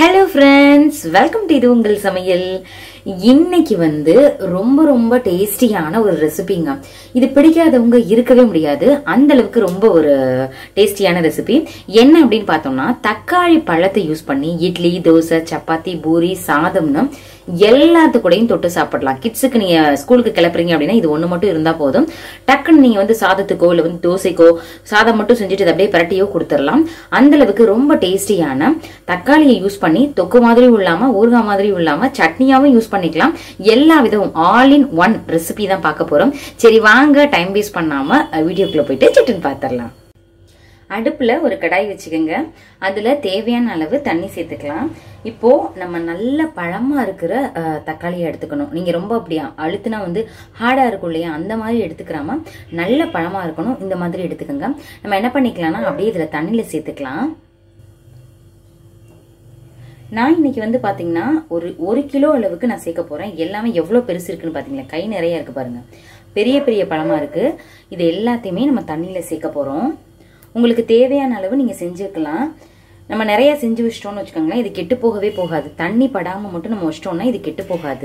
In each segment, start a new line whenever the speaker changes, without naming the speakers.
hello friends welcome to இது உங்கள் சமையல் இன்னைக்கு வந்து ரொம்ப ரொம்ப டேஸ்டியான ஒரு ரெசிபிங்க இது பிடிக்காதவங்க இருக்கவே முடியாது அந்த அளவுக்கு ரொம்ப ஒரு டேஸ்டியான ரெசிபி என்ன அப்படின்னு பார்த்தோம்னா தக்காளி பழத்தை யூஸ் பண்ணி இட்லி தோசை சப்பாத்தி பூரி சாதம்னு எல்லாத்து கூடயும் தொட்டு சாப்பிடலாம் கிட்ஸுக்கு நீங்க ஸ்கூலுக்கு கிளப்புறீங்க அப்படின்னா இது ஒண்ணு மட்டும் இருந்தா போதும் டக்குன்னு நீங்க வந்து சாதத்துக்கோ இல்ல வந்து தோசைக்கோ சாதம் மட்டும் செஞ்சுட்டு இதை அப்படியே பரட்டியோ கொடுத்துடலாம் அந்த அளவுக்கு ரொம்ப டேஸ்டியான தக்காளியை யூஸ் பண்ணி தொக்கு மாதிரியும் இல்லாம ஊறுகாய் மாதிரியும் இல்லாம சட்னியாவும் யூஸ் பண்ணிக்கலாம் எல்லா விதமும் ஆல் இன் ஒன் ரெசிபி தான் பார்க்க போறோம் சரி வாங்க டைம் வேஸ்ட் பண்ணாம வீடியோக்குள்ள போயிட்டு சட்டுன்னு பார்த்துடலாம் அடுப்புல ஒரு கடாய் வச்சுக்கோங்க அதுல தேவையான அளவு தண்ணி சேர்த்துக்கலாம் இப்போ நம்ம நல்ல பழமா இருக்கிற அஹ், தக்காளியை எடுத்துக்கணும் நீங்க ரொம்ப அப்படியா அழுத்துனா வந்து ஹார்டா இருக்கும் இல்லையா அந்த மாதிரி எடுத்துக்கிறாம நல்ல பழமா இருக்கணும் இந்த மாதிரி எடுத்துக்கோங்க நம்ம என்ன பண்ணிக்கலாம்னா அப்படியே இதுல தண்ணியில சேர்த்துக்கலாம் நான் இன்னைக்கு வந்து பாத்தீங்கன்னா ஒரு ஒரு கிலோ அளவுக்கு நான் சேர்க்க போறேன் எல்லாமே எவ்வளவு பெருசு இருக்குன்னு பாத்தீங்களா கை நிறைய இருக்கு பாருங்க பெரிய பெரிய பழமா இருக்கு இது எல்லாத்தையுமே நம்ம தண்ணியில சேர்க்க போறோம் உங்களுக்கு தேவையான அளவு நீங்க செஞ்சுக்கலாம் நம்ம நிறைய செஞ்சு வச்சிட்டோம்னு வச்சுக்கோங்களேன் இது கெட்டு போகவே போகாது தண்ணி படாம மட்டும் நம்ம வச்சிட்டோம்னா இது கெட்டு போகாது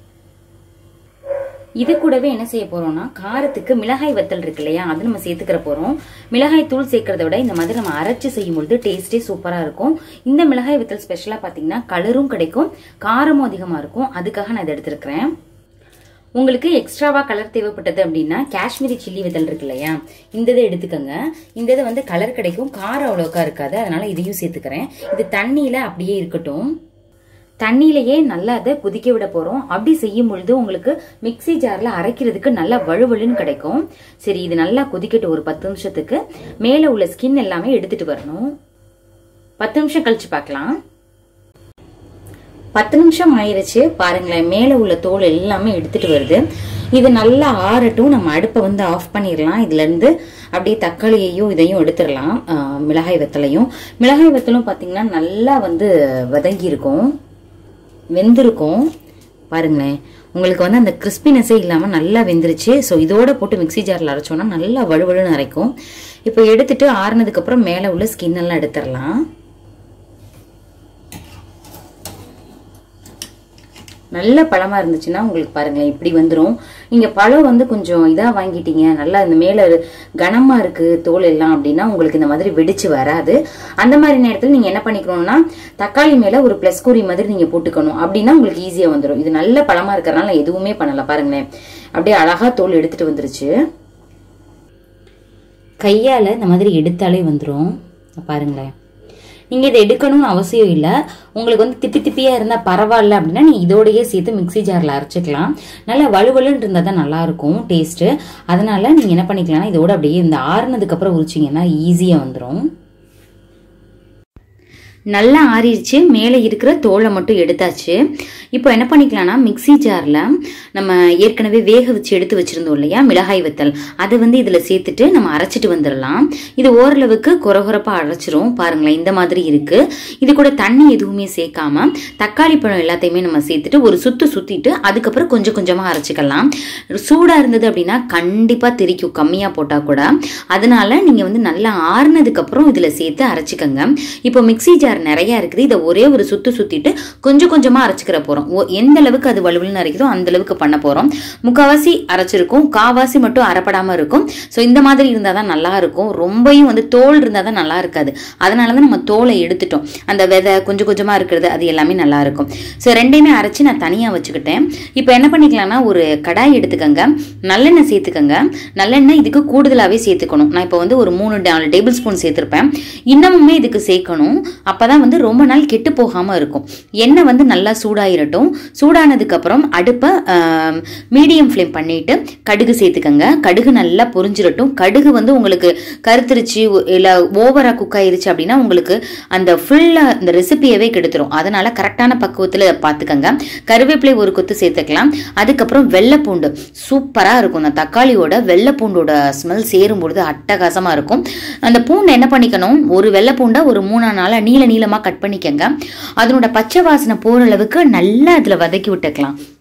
இது கூடவே என்ன செய்ய போறோம்னா காரத்துக்கு மிளகாய் வத்தல் இருக்கு இல்லையா அது நம்ம சேர்த்துக்கிற போறோம் மிளகாய் தூள் சேர்க்கறத விட இந்த மாதிரி நம்ம அரைச்சு செய்யும் பொழுது டேஸ்டே சூப்பரா இருக்கும் இந்த மிளகாய் வத்தல் ஸ்பெஷலா பாத்தீங்கன்னா கலரும் கிடைக்கும் காரமும் அதிகமா இருக்கும் அதுக்காக நான் இதை எடுத்திருக்கிறேன் உங்களுக்கு எக்ஸ்ட்ராவா கலர் தேவைப்பட்டது அப்படின்னா காஷ்மீரி சில்லி விதல் இருக்கு இல்லையா இந்த இதை எடுத்துக்கோங்க இந்த இது வந்து கலர் கிடைக்கும் காரம் அவ்வளோக்கா இருக்காது அதனால இதையும் சேர்த்துக்கிறேன் இது தண்ணியில அப்படியே இருக்கட்டும் தண்ணியிலேயே நல்லா அதை கொதிக்க விட போறோம் அப்படி செய்யும் பொழுது உங்களுக்கு மிக்ஸி ஜார்ல அரைக்கிறதுக்கு நல்லா வழுவழுன்னு கிடைக்கும் சரி இது நல்லா கொதிக்கட்டு ஒரு பத்து நிமிஷத்துக்கு மேல உள்ள ஸ்கின் எல்லாமே எடுத்துட்டு வரணும் பத்து நிமிஷம் கழிச்சு பார்க்கலாம் பத்து நிமிஷம் ஆயிருச்சு பாருங்களேன் மேல உள்ள தோல் எல்லாமே எடுத்துட்டு வருது இது நல்லா ஆறட்டும் நம்ம அடுப்பை வந்து ஆஃப் பண்ணிடலாம் இதுல இருந்து அப்படியே தக்காளியையும் இதையும் எடுத்துடலாம் ஆஹ் மிளகாய் வத்தலையும் மிளகாய் வத்தலும் பாத்தீங்கன்னா நல்லா வந்து வதங்கி இருக்கும் வெந்திருக்கும் பாருங்களேன் உங்களுக்கு வந்து அந்த கிறிஸ்பினஸே இல்லாமல் நல்லா வெந்துருச்சு ஸோ இதோட போட்டு மிக்ஸி ஜாரில் அரைச்சோன்னா நல்லா வழுவழுன்னு அரைக்கும் இப்போ எடுத்துட்டு ஆறுனதுக்கப்புறம் மேலே உள்ள ஸ்கின் எல்லாம் எடுத்துடலாம் நல்ல பழமா இருந்துச்சுன்னா உங்களுக்கு பாருங்களேன் இப்படி வந்துடும் நீங்க பழம் வந்து கொஞ்சம் இதா வாங்கிட்டீங்க நல்லா இந்த மேல கனமா இருக்கு தோல் எல்லாம் அப்படின்னா உங்களுக்கு இந்த மாதிரி வெடிச்சு வராது அந்த மாதிரி நேரத்தில் நீங்க என்ன பண்ணிக்கணும்னா தக்காளி மேல ஒரு பிளஸ் குறி மாதிரி நீங்க போட்டுக்கணும் அப்படின்னா உங்களுக்கு ஈஸியா வந்துடும் இது நல்ல பழமா இருக்கறனால எதுவுமே பண்ணல பாருங்களேன் அப்படியே அழகா தோல் எடுத்துட்டு வந்துருச்சு கையால இந்த மாதிரி எடுத்தாலே வந்துடும் பாருங்களேன் நீங்க இதை எடுக்கணும்னு அவசியம் இல்லை உங்களுக்கு வந்து திப்பி திப்பியா இருந்தா பரவாயில்ல அப்படின்னா நீ இதோடயே சேர்த்து மிக்ஸி ஜார்ல அரைச்சிக்கலாம் நல்லா வலுவலுன்னு இருந்தா தான் நல்லா இருக்கும் டேஸ்ட் அதனால நீங்க என்ன பண்ணிக்கலாம்னா இதோட அப்படியே இந்த ஆறுனதுக்கு அப்புறம் உரிச்சிங்கன்னா ஈஸியா வந்துடும் நல்லா ஆறிடுச்சு மேலே இருக்கிற தோலை மட்டும் எடுத்தாச்சு இப்போ என்ன பண்ணிக்கலாம்னா மிக்ஸி ஜாரில் நம்ம ஏற்கனவே வேக வச்சு எடுத்து வச்சிருந்தோம் இல்லையா மிளகாய் வத்தல் அதை வந்து இதில் சேர்த்துட்டு நம்ம அரைச்சிட்டு வந்துடலாம் இது ஓரளவுக்கு குறகுறப்பாக அரைச்சிரும் பாருங்களேன் இந்த மாதிரி இருக்கு இது கூட தண்ணி எதுவுமே சேர்க்காம தக்காளி பழம் எல்லாத்தையுமே நம்ம சேர்த்துட்டு ஒரு சுத்து சுத்திட்டு அதுக்கப்புறம் கொஞ்சம் கொஞ்சமாக அரைச்சிக்கலாம் சூடாக இருந்தது அப்படின்னா கண்டிப்பாக தெரிக்கும் கம்மியாக போட்டால் கூட அதனால நீங்கள் வந்து நல்லா ஆறுனதுக்கப்புறம் இதில் சேர்த்து அரைச்சிக்கோங்க இப்போ மிக்ஸி ஜார் நிறைய இருக்குது இதை ஒரே ஒரு சுத்து சுத்திட்டு கொஞ்சம் கொஞ்சமா அரைச்சிக்கிற போறோம் ஓ- எந்த அளவுக்கு அது வலுவலுன்னு அரைக்குதோ அந்த அளவுக்கு பண்ண போறோம் முக்காவாசி அரைச்சிருக்கும் காவாசி மட்டும் அரைப்படாம இருக்கும் ஸோ இந்த மாதிரி இருந்தால் தான் நல்லா இருக்கும் ரொம்பவும் வந்து தோல் இருந்தால் தான் நல்லா இருக்காது அதனால தான் நம்ம தோலை எடுத்துட்டோம் அந்த விதை கொஞ்சம் கொஞ்சமா இருக்கிறது அது எல்லாமே நல்லா இருக்கும் ஸோ ரெண்டையுமே அரைச்சு நான் தனியா வச்சுக்கிட்டேன் இப்போ என்ன பண்ணிக்கலாம்னா ஒரு கடாய் எடுத்துக்கோங்க நல்லெண்ணெய் சேர்த்துக்கோங்க நல்லெண்ணெய் இதுக்கு கூடுதலாகவே சேர்த்துக்கணும் நான் இப்போ வந்து ஒரு மூணு நாலு டேபிள் ஸ்பூன் சேர்த்துருப்பேன் இன்னமுமே இதுக்கு சேர்க்கணும் அப்பதான் வந்து ரொம்ப நாள் கெட்டு போகாம இருக்கும் எண்ணெய் வந்து நல்லா சூடாயிரட்டும் சூடானதுக்கு அப்புறம் அடுப்பை மீடியம் ஃப்ளேம் பண்ணிட்டு கடுகு சேர்த்துக்கங்க கடுகு நல்லா பொரிஞ்சிரட்டும் கடுகு வந்து உங்களுக்கு கருத்துருச்சு இல்ல ஓவரா குக் ஆயிருச்சு அப்படின்னா உங்களுக்கு அந்த ஃபுல்லா இந்த ரெசிபியவே கெடுத்துரும் அதனால கரெக்டான பக்குவத்துல பார்த்துக்கங்க கருவேப்பிலை ஒரு கொத்து சேர்த்துக்கலாம் அதுக்கப்புறம் வெள்ளைப்பூண்டு சூப்பரா இருக்கும் அந்த தக்காளியோட வெள்ளைப்பூண்டோட ஸ்மெல் சேரும் பொழுது அட்டகாசமா இருக்கும் அந்த பூண்டை என்ன பண்ணிக்கணும் ஒரு வெள்ளைப்பூண்டை ஒரு மூணா நாளா நீள நீளமா கட் பண்ணிக்கங்க அதனோட பச்சை வாசனை போற அளவுக்கு நல்லா அதுல வதக்கி விட்டுக்கலாம்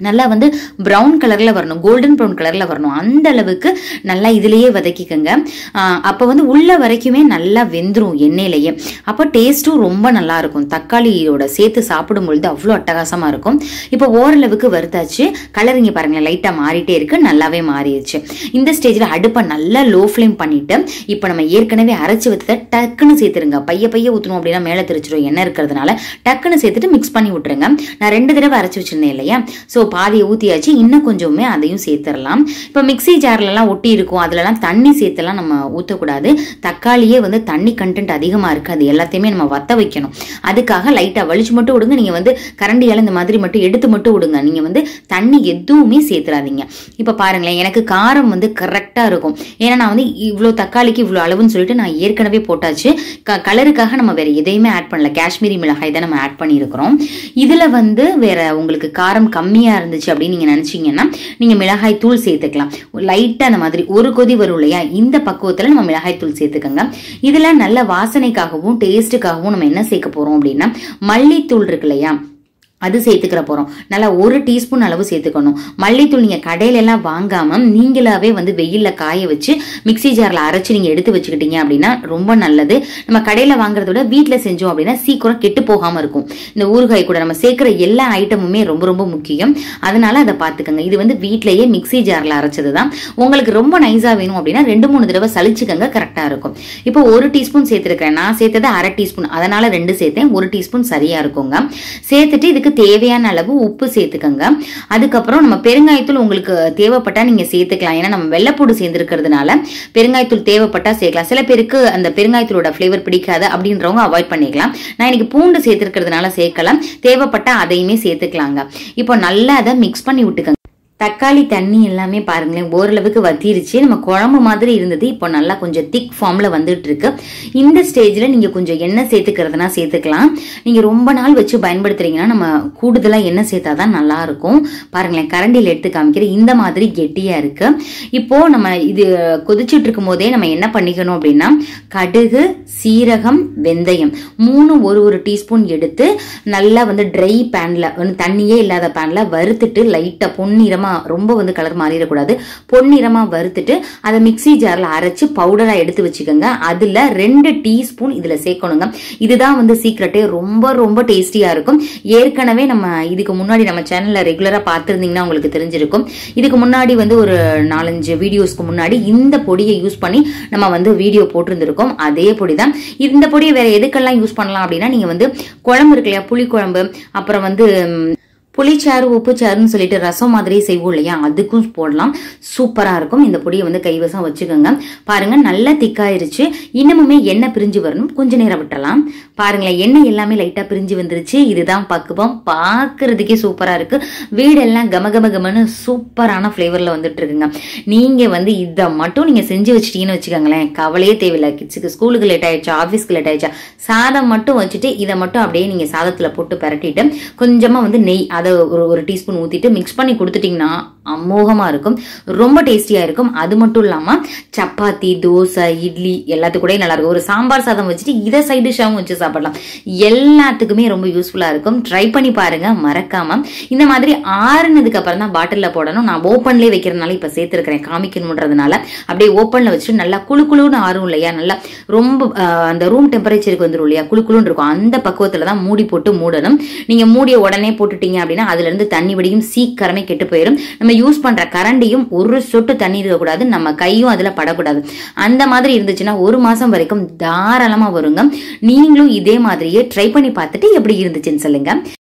நல்லா வந்து ப்ரௌன் கலரில் வரணும் கோல்டன் ப்ரௌன் கலரில் வரணும் அந்த அளவுக்கு நல்லா இதுலேயே வதக்கிக்கோங்க அப்போ வந்து உள்ள வரைக்குமே நல்லா வெந்துடும் எண்ணெயிலேயே அப்போ டேஸ்ட்டும் ரொம்ப நல்லா இருக்கும் தக்காளியோட சேர்த்து சாப்பிடும் பொழுது அவ்வளோ அட்டகாசமாக இருக்கும் இப்போ ஓரளவுக்கு வறுத்தாச்சு கலர் இங்கே பாருங்களேன் லைட்டாக மாறிட்டே இருக்கு நல்லாவே மாறிடுச்சு இந்த ஸ்டேஜில் அடுப்பை நல்லா லோ ஃப்ளேம் பண்ணிட்டு இப்போ நம்ம ஏற்கனவே அரைச்சி வச்சதை டக்குன்னு சேர்த்துருங்க பைய பைய ஊற்றணும் அப்படின்னா மேலே தெரிச்சிடும் எண்ணெய் இருக்கிறதுனால டக்குன்னு சேர்த்துட்டு மிக்ஸ் பண்ணி விட்டுருங்க நான் ரெண்டு தடவை அரைச்சி வச்சிருந்தேன் இல்லையா ஸோ பாதியை ஊற்றியாச்சு இன்னும் கொஞ்சமே அதையும் சேர்த்துடலாம் இப்போ மிக்ஸி ஜார்லலாம் ஒட்டி இருக்கும் அதுலலாம் தண்ணி சேர்த்துலாம் நம்ம ஊற்றக்கூடாது தக்காளியே வந்து தண்ணி கண்டென்ட் அதிகமாக இருக்குது அது எல்லாத்தையுமே நம்ம வத்த வைக்கணும் அதுக்காக லைட்டாக வலிச்சு மட்டும் விடுங்க நீங்கள் வந்து கரண்டியால் இந்த மாதிரி மட்டும் எடுத்து மட்டும் விடுங்க நீங்கள் வந்து தண்ணி எதுவுமே சேர்த்துறாதீங்க இப்போ பாருங்களேன் எனக்கு காரம் வந்து கரெக்டாக இருக்கும் ஏன்னா நான் வந்து இவ்வளோ தக்காளிக்கு இவ்வளோ அளவுன்னு சொல்லிட்டு நான் ஏற்கனவே போட்டாச்சு க கலருக்காக நம்ம வேற எதையுமே ஆட் பண்ணல காஷ்மீரி மிளகாய் தான் நம்ம ஆட் பண்ணியிருக்கிறோம் இதில் வந்து வேற உங்களுக்கு காரம் கம்மியாக இருந்துச்சு அப்படின்னு நீங்கள் நினச்சிங்கன்னா நீங்கள் மிளகாய் தூள் சேர்த்துக்கலாம் லைட்டாக அந்த மாதிரி ஒரு கொதி வரும் இல்லையா இந்த பக்குவத்தில் நம்ம மிளகாய் தூள் சேர்த்துக்கோங்க இதில் நல்ல வாசனைக்காகவும் டேஸ்ட்டுக்காகவும் நம்ம என்ன சேர்க்க போகிறோம் அப்படின்னா மல்லித்தூள் இருக்கு இல்லையா அது சேர்த்துக்கிற போகிறோம் நல்லா ஒரு டீஸ்பூன் அளவு சேர்த்துக்கணும் மல்லித்தூள் நீங்கள் கடையில எல்லாம் வாங்காமல் நீங்களாவே வந்து வெயிலில் காய வச்சு மிக்ஸி ஜாரில் அரைச்சி நீங்கள் எடுத்து வச்சுக்கிட்டீங்க அப்படின்னா ரொம்ப நல்லது நம்ம கடையில் வாங்குறத விட வீட்டில் செஞ்சோம் அப்படின்னா சீக்கிரம் கெட்டு போகாமல் இருக்கும் இந்த ஊறுகாய் கூட நம்ம சேர்க்குற எல்லா ஐட்டமுமே ரொம்ப ரொம்ப முக்கியம் அதனால அதை பார்த்துக்கோங்க இது வந்து வீட்டிலேயே மிக்ஸி ஜாரில் அரைச்சது தான் உங்களுக்கு ரொம்ப நைஸாக வேணும் அப்படின்னா ரெண்டு மூணு தடவை சலிச்சுக்கங்க கரெக்டாக இருக்கும் இப்போ ஒரு டீஸ்பூன் சேர்த்துருக்கேன் நான் சேர்த்தது அரை டீஸ்பூன் அதனால ரெண்டு சேர்த்தேன் ஒரு டீஸ்பூன் சரியாக இருக்குங்க சேர்த்துட்டு இதுக்கு தேவையான அளவு உப்பு சேர்த்துக்கோங்க அதுக்கப்புறம் நம்ம பெருங்காயத்தூள் உங்களுக்கு தேவைப்பட்டா நீங்க சேர்த்துக்கலாம் ஏன்னா நம்ம வெள்ளைப்பூடு சேர்ந்துருக்கிறதுனால பெருங்காயத்தூள் தேவைப்பட்டா சேர்க்கலாம் சில பேருக்கு அந்த பெருங்காயத்தூளோட ஃப்ளேவர் பிடிக்காது அப்படின்றவங்க அவாய்ட் பண்ணிக்கலாம் நான் இன்னைக்கு பூண்டு சேர்த்துருக்கிறதுனால சேர்க்கலாம் தேவைப்பட்டா அதையுமே சேர்த்துக்கலாங்க இப்போ நல்லா அதை மிக்ஸ் பண்ணி விட்டுக்கோங்க தக்காளி தண்ணி எல்லாமே பாருங்களேன் ஓரளவுக்கு வத்திருச்சு நம்ம குழம்பு மாதிரி இருந்தது இப்போ நல்லா கொஞ்சம் திக் ஃபார்ம்ல வந்துட்டு இருக்கு இந்த ஸ்டேஜ்ல நீங்க கொஞ்சம் எண்ணெய் சேர்த்துக்கிறதுனா சேர்த்துக்கலாம் நீங்க ரொம்ப நாள் வச்சு பயன்படுத்துறீங்கன்னா நம்ம கூடுதலா எண்ணெய் சேர்த்தாதான் நல்லா இருக்கும் பாருங்களேன் கரண்டியில் எடுத்து காமிக்கிறேன் இந்த மாதிரி கெட்டியா இருக்கு இப்போ நம்ம இது கொதிச்சுட்டு இருக்கும் போதே நம்ம என்ன பண்ணிக்கணும் அப்படின்னா கடுகு சீரகம் வெந்தயம் மூணு ஒரு ஒரு டீஸ்பூன் எடுத்து நல்லா வந்து ட்ரை பேன்ல வந்து தண்ணியே இல்லாத பேன்ல வறுத்துட்டு லைட்டா பொன்னிறமா ரொம்ப வந்து கலர் மாறிடக்கூடாது பொன்னிறமா வறுத்துட்டு அதை மிக்ஸி ஜார்ல அரைச்சு பவுடரா எடுத்து வச்சுக்கோங்க அதுல ரெண்டு டீஸ்பூன் இதுல சேர்க்கணுங்க இதுதான் வந்து சீக்ரெட்டே ரொம்ப ரொம்ப டேஸ்டியா இருக்கும் ஏற்கனவே நம்ம இதுக்கு முன்னாடி நம்ம சேனல்ல ரெகுலரா பார்த்துருந்தீங்கன்னா உங்களுக்கு தெரிஞ்சிருக்கும் இதுக்கு முன்னாடி வந்து ஒரு நாலஞ்சு வீடியோஸ்க்கு முன்னாடி இந்த பொடியை யூஸ் பண்ணி நம்ம வந்து வீடியோ போட்டிருந்திருக்கோம் அதே பொடி தான் இந்த பொடியை வேற எதுக்கெல்லாம் யூஸ் பண்ணலாம் அப்படின்னா நீங்க வந்து குழம்பு இருக்கு இல்லையா புளிக்குழம்பு அப்புறம் வந்து ம், புளிச்சாறு உப்புச்சாறுன்னு சொல்லிட்டு ரசம் மாதிரி செய்வோம் இல்லையா அதுக்கும் போடலாம் சூப்பரா இருக்கும் இந்த பொடியை வந்து கைவசம் வச்சுக்கோங்க பாருங்க நல்லா திக்காயிருச்சு இன்னமுமே எண்ணெய் பிரிஞ்சு வரணும் கொஞ்ச நேரம் விட்டுறலாம் பாருங்களேன் எண்ணெய் எல்லாமே லைட்டா பிரிஞ்சு வந்துருச்சு இதுதான் பக்குவம் பார்க்கிறதுக்கே சூப்பரா இருக்கு வீடெல்லாம் கம கம கமன்னு சூப்பரான ஃப்ளேவர்ல வந்துட்டு இருக்குங்க நீங்க வந்து இதை மட்டும் நீங்க செஞ்சு வச்சிட்டீங்கன்னு வச்சுக்கோங்களேன் கவலையே தேவையில்லை கிட்ஸுக்கு ஸ்கூலுக்கு லேட் ஆயிடுச்சா ஆஃபீஸ்க்கு லேட் ஆயிடுச்சா சாதம் மட்டும் வச்சுட்டு இதை மட்டும் அப்படியே நீங்க சாதத்துல போட்டு பரட்டிட்டு கொஞ்சமா வந்து நெய் அதை ஒரு ஒரு டீஸ்பூன் ஊத்திட்டு மிக்ஸ் பண்ணி கொடுத்துட்டீங்கன்னா அமோகமா இருக்கும் ரொம்ப டேஸ்டியா இருக்கும் அது மட்டும் இல்லாம சப்பாத்தி தோசை இட்லி எல்லாத்துக்கும் கூட நல்லா இருக்கும் ஒரு சாம்பார் சாதம் வச்சுட்டு இதை சைடு டிஷ்ஷாவும் வச்சு சாப்பிடலாம் எல்லாத்துக்குமே ரொம்ப யூஸ்ஃபுல்லா இருக்கும் ட்ரை பண்ணி பாருங்க மறக்காம இந்த மாதிரி ஆறுனதுக்கு அப்புறம் தான் பாட்டில்ல போடணும் நான் ஓப்பன்லேயே வைக்கிறதுனால இப்ப சேர்த்துருக்கிறேன் காமிக்கணுன்றதுனால அப்படியே ஓப்பன்ல வச்சுட்டு நல்லா குளு குளுன்னு ஆறும் இல்லையா நல்லா ரொம்ப ஆஹ், அந்த ரூம் டெம்பரேச்சருக்கு வந்துரும் இல்லையா குளு குளுன்னு இருக்கும் அந்த பக்குவத்துல தான் மூடி போட்டு மூடணும் நீங்க மூடிய உடனே போட்டுட்டீங்க அப்படின்னா அதுல இருந்து தண்ணி வடியும் சீக்கிரமே கெட்டு போயிடும் நம்ம யூஸ் பண்ற கரண்டியும் ஒரு சொட்டு தண்ணி இருக்கக்கூடாது நம்ம கையும் அதுல படக்கூடாது அந்த மாதிரி இருந்துச்சுன்னா ஒரு மாசம் வரைக்கும் தாராளமா வருங்க நீங்களும் இதே மாதிரியே ட்ரை பண்ணி பார்த்துட்டு எப்படி இருந்துச்சுன்னு சொல்லுங்க